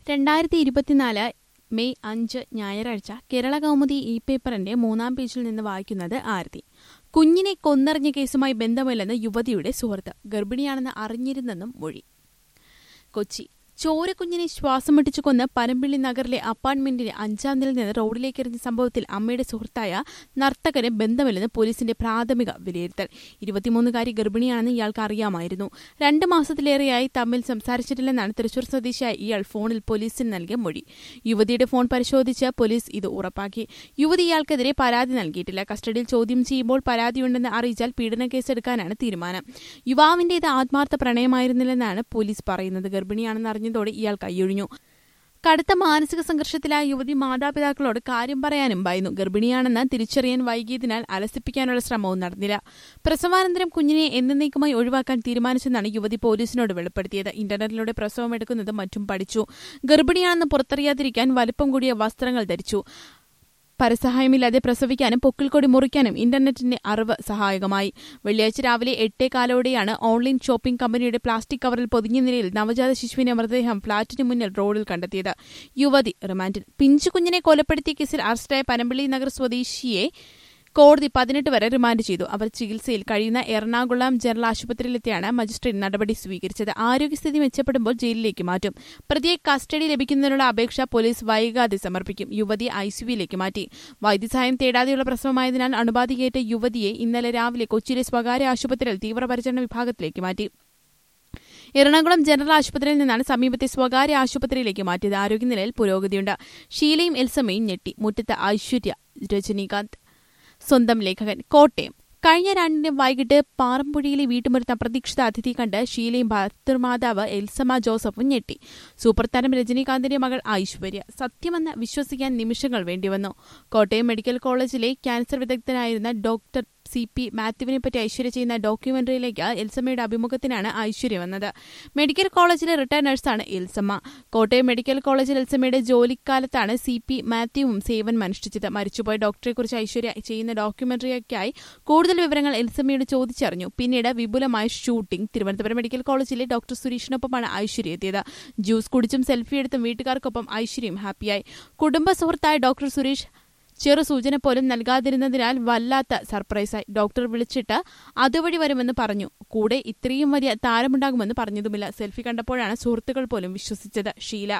രണ്ടായിരത്തി ഇരുപത്തിനാല് മെയ് അഞ്ച് ഞായറാഴ്ച കേരള കൗമുദി ഇ പേപ്പറിന്റെ മൂന്നാം പേജിൽ നിന്ന് വായിക്കുന്നത് ആരതി കുഞ്ഞിനെ കൊന്നെറിഞ്ഞ കേസുമായി ബന്ധമില്ലെന്ന് യുവതിയുടെ സുഹൃത്ത് ഗർഭിണിയാണെന്ന് അറിഞ്ഞിരുന്നെന്നും മൊഴി കൊച്ചി ചോരക്കുഞ്ഞിനെ ശ്വാസം മുട്ടിച്ചു കൊന്ന് പനമ്പിള്ളി നഗറിലെ അപ്പാർട്ട്മെന്റിന് അഞ്ചാം നിലയിൽ നിന്ന് റോഡിലേക്ക് എറിഞ്ഞ സംഭവത്തിൽ അമ്മയുടെ സുഹൃത്തായ നർത്തകന് ബന്ധമില്ലെന്ന് പോലീസിന്റെ പ്രാഥമിക വിലയിരുത്തൽ ഇരുപത്തിമൂന്നുകാരി ഗർഭിണിയാണെന്ന് ഇയാൾക്ക് അറിയാമായിരുന്നു രണ്ട് മാസത്തിലേറെയായി തമ്മിൽ സംസാരിച്ചിട്ടില്ലെന്നാണ് തൃശൂർ സ്വദേശിയായ ഇയാൾ ഫോണിൽ പോലീസിന് നൽകിയ മൊഴി യുവതിയുടെ ഫോൺ പരിശോധിച്ച് പോലീസ് ഇത് ഉറപ്പാക്കി യുവതി ഇയാൾക്കെതിരെ പരാതി നൽകിയിട്ടില്ല കസ്റ്റഡിയിൽ ചോദ്യം ചെയ്യുമ്പോൾ പരാതിയുണ്ടെന്ന് അറിയിച്ചാൽ പീഡന കേസെടുക്കാനാണ് തീരുമാനം യുവാവിന്റേത് ആത്മാർത്ഥ പ്രണയമായിരുന്നില്ലെന്നാണ് പോലീസ് പറയുന്നത് ഗർഭിണിയാണെന്ന് അറിഞ്ഞതോടെ ഇയാൾ കൈയൊഴിഞ്ഞു കടുത്ത മാനസിക സംഘർഷത്തിലായ യുവതി മാതാപിതാക്കളോട് കാര്യം പറയാനും ഭയന്നു ഗർഭിണിയാണെന്ന് തിരിച്ചറിയാൻ വൈകിയതിനാൽ അലസിപ്പിക്കാനുള്ള ശ്രമവും നടന്നില്ല പ്രസവാനന്തരം കുഞ്ഞിനെ എന്നേക്കുമായി ഒഴിവാക്കാൻ തീരുമാനിച്ചെന്നാണ് യുവതി പോലീസിനോട് വെളിപ്പെടുത്തിയത് ഇന്റർനെറ്റിലൂടെ പ്രസവം എടുക്കുന്നത് മറ്റും പഠിച്ചു ഗർഭിണിയാണെന്ന് പുറത്തറിയാതിരിക്കാൻ വലുപ്പം കൂടിയ വസ്ത്രങ്ങൾ ധരിച്ചു പരസഹായമില്ലാതെ പ്രസവിക്കാനും പൊക്കിൾക്കൊടി മുറിക്കാനും ഇന്റർനെറ്റിന്റെ അറിവ് സഹായകമായി വെള്ളിയാഴ്ച രാവിലെ എട്ടേകാലോടെയാണ് ഓൺലൈൻ ഷോപ്പിംഗ് കമ്പനിയുടെ പ്ലാസ്റ്റിക് കവറിൽ പൊതിഞ്ഞ നിലയിൽ നവജാത ശിശുവിന്റെ മൃതദേഹം ഫ്ളാറ്റിന് മുന്നിൽ റോഡിൽ കണ്ടെത്തിയത് യുവതി റിമാൻഡിൽ പിഞ്ചു കുഞ്ഞിനെ കൊലപ്പെടുത്തിയ കേസിൽ അറസ്റ്റായ പനമ്പള്ളി നഗർ സ്വദേശിയെ കോടതി പതിനെട്ട് വരെ റിമാൻഡ് ചെയ്തു അവർ ചികിത്സയിൽ കഴിയുന്ന എറണാകുളം ജനറൽ ആശുപത്രിയിലെത്തിയാണ് മജിസ്ട്രേറ്റ് നടപടി സ്വീകരിച്ചത് ആരോഗ്യസ്ഥിതി മെച്ചപ്പെടുമ്പോൾ ജയിലിലേക്ക് മാറ്റും പ്രതിയെ കസ്റ്റഡി ലഭിക്കുന്നതിനുള്ള അപേക്ഷ പോലീസ് വൈകാതെ സമർപ്പിക്കും യുവതിയെ ഐസിയുവിലേക്ക് മാറ്റി വൈദ്യസഹായം തേടാതെയുള്ള പ്രസവമായതിനാൽ അണുബാധികയേറ്റ യുവതിയെ ഇന്നലെ രാവിലെ കൊച്ചിയിലെ സ്വകാര്യ ആശുപത്രിയിൽ തീവ്രപരിചരണ വിഭാഗത്തിലേക്ക് മാറ്റി എറണാകുളം ജനറൽ ആശുപത്രിയിൽ നിന്നാണ് സമീപത്തെ സ്വകാര്യ ആശുപത്രിയിലേക്ക് മാറ്റിയത് ആരോഗ്യനിലയിൽ പുരോഗതിയുണ്ട് ഷീലയും എൽസമ്മയും ഞെട്ടി മുറ്റത്ത് ഐശ്വര്യ രജനീകാന്ത് സ്വന്തം ലേഖകൻ കോട്ടയം കഴിഞ്ഞ രണ്ടിന് വൈകിട്ട് പാറമ്പുഴയിലെ വീട്ടുമുറ്റത്ത് അപ്രതീക്ഷിത അതിഥി കണ്ട് ഷീലയും ഭർത്തൃമാതാവ് എൽസമ ജോസഫും ഞെട്ടി സൂപ്പർ താരം രജനീകാന്തിന്റെ മകൾ ഐശ്വര്യ സത്യമെന്ന് വിശ്വസിക്കാൻ നിമിഷങ്ങൾ വേണ്ടിവന്നു കോട്ടയം മെഡിക്കൽ കോളേജിലെ ക്യാൻസർ വിദഗ്ധനായിരുന്ന ഡോക്ടർ സി പി മാത്യുവിനെ പറ്റി ഐശ്വര്യ ചെയ്യുന്ന ഡോക്യുമെന്ററിയിലേക്ക് എൽസമ്മയുടെ അഭിമുഖത്തിനാണ് ഐശ്വര്യ വന്നത് മെഡിക്കൽ കോളേജിലെ റിട്ടയർഡ് നഴ്സാണ് എൽസമ്മ കോട്ടയം മെഡിക്കൽ കോളേജിൽ എൽസമ്മയുടെ ജോലിക്കാലത്താണ് സി പി മാത്യുവും സേവനം അനുഷ്ഠിച്ചത് മരിച്ചുപോയ ഡോക്ടറെക്കുറിച്ച് ഐശ്വര്യ ചെയ്യുന്ന ഡോക്യുമെന്ററിയൊക്കെയായി കൂടുതൽ വിവരങ്ങൾ എൽസമ്മയോട് ചോദിച്ചറിഞ്ഞു പിന്നീട് വിപുലമായ ഷൂട്ടിംഗ് തിരുവനന്തപുരം മെഡിക്കൽ കോളേജിലെ ഡോക്ടർ സുരേഷിനൊപ്പമാണ് ഐശ്വര്യ എത്തിയത് ജ്യൂസ് കുടിച്ചും സെൽഫി എടുത്തും വീട്ടുകാർക്കൊപ്പം ഐശ്വര്യയും ഹാപ്പിയായി കുടുംബ സുഹൃത്തായ ഡോക്ടർ സുരേഷ് ചെറു സൂചന പോലും നൽകാതിരുന്നതിനാൽ വല്ലാത്ത സർപ്രൈസായി ഡോക്ടർ വിളിച്ചിട്ട് അതുവഴി വരുമെന്ന് പറഞ്ഞു കൂടെ ഇത്രയും വലിയ താരമുണ്ടാകുമെന്ന് പറഞ്ഞതുമില്ല സെൽഫി കണ്ടപ്പോഴാണ് സുഹൃത്തുക്കൾ പോലും വിശ്വസിച്ചത് ഷീല